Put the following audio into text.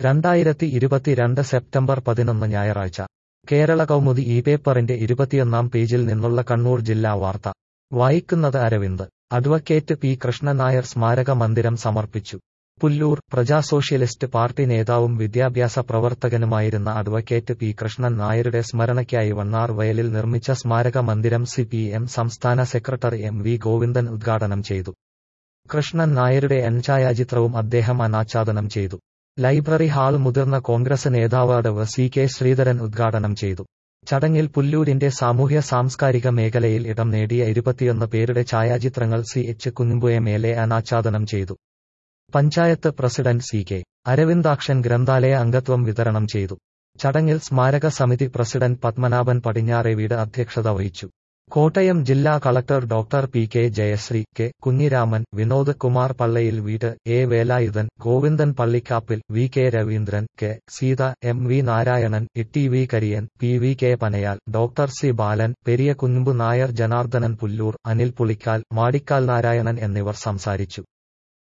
രണ്ടായിരത്തി ഇരുപത്തിരണ്ട് സെപ്റ്റംബർ പതിനൊന്ന് ഞായറാഴ്ച കേരള കൗമുദി ഈ പേപ്പറിന്റെ ഇരുപത്തിയൊന്നാം പേജിൽ നിന്നുള്ള കണ്ണൂർ ജില്ലാ വാർത്ത വായിക്കുന്നത് അരവിന്ദ് അഡ്വക്കേറ്റ് പി കൃഷ്ണൻ നായർ സ്മാരക മന്ദിരം സമർപ്പിച്ചു പുല്ലൂർ പ്രജാ സോഷ്യലിസ്റ്റ് പാർട്ടി നേതാവും വിദ്യാഭ്യാസ പ്രവർത്തകനുമായിരുന്ന അഡ്വക്കേറ്റ് പി കൃഷ്ണൻ നായരുടെ സ്മരണയ്ക്കായി വണ്ണാർ വയലിൽ നിർമ്മിച്ച സ്മാരക മന്ദിരം സി പി എം സംസ്ഥാന സെക്രട്ടറി എം വി ഗോവിന്ദൻ ഉദ്ഘാടനം ചെയ്തു കൃഷ്ണൻ നായരുടെ എൻഛായാചിത്രവും അദ്ദേഹം അനാച്ഛാദനം ചെയ്തു ലൈബ്രറി ഹാൾ മുതിർന്ന കോൺഗ്രസ് നേതാവ് അടവ് സി കെ ശ്രീധരൻ ഉദ്ഘാടനം ചെയ്തു ചടങ്ങിൽ പുല്ലൂരിന്റെ സാമൂഹ്യ സാംസ്കാരിക മേഖലയിൽ ഇടം നേടിയ ഇരുപത്തിയൊന്ന് പേരുടെ ഛായാചിത്രങ്ങൾ സി എച്ച് കുഞ്ഞുമ്പുയ മേലെ അനാച്ഛാദനം ചെയ്തു panchayat president C K Aravindakshan ഗ്രന്ഥാലയ അംഗത്വം വിതരണം ചെയ്തു ചടങ്ങിൽ സ്മാരക സമിതി പ്രസിഡന്റ് പത്മനാഭൻ പടിഞ്ഞാറെ വീട് അധ്യക്ഷത വഹിച്ചു കോട്ടയം ജില്ലാ collector doctor P K Jayasree K Kunhiraman Vinod Kumar Pallayil വീട് A Velayudhan Govindan Pallikkappil V K Raveendran K Seetha M V Narayanan E V Kariyan P V K Panayal doctor C Balan Periya Kunhambu Nair Janardhanan Pullur Anil Pulikkal Madikkal Narayanan എന്നിവർ സംസാരിച്ചു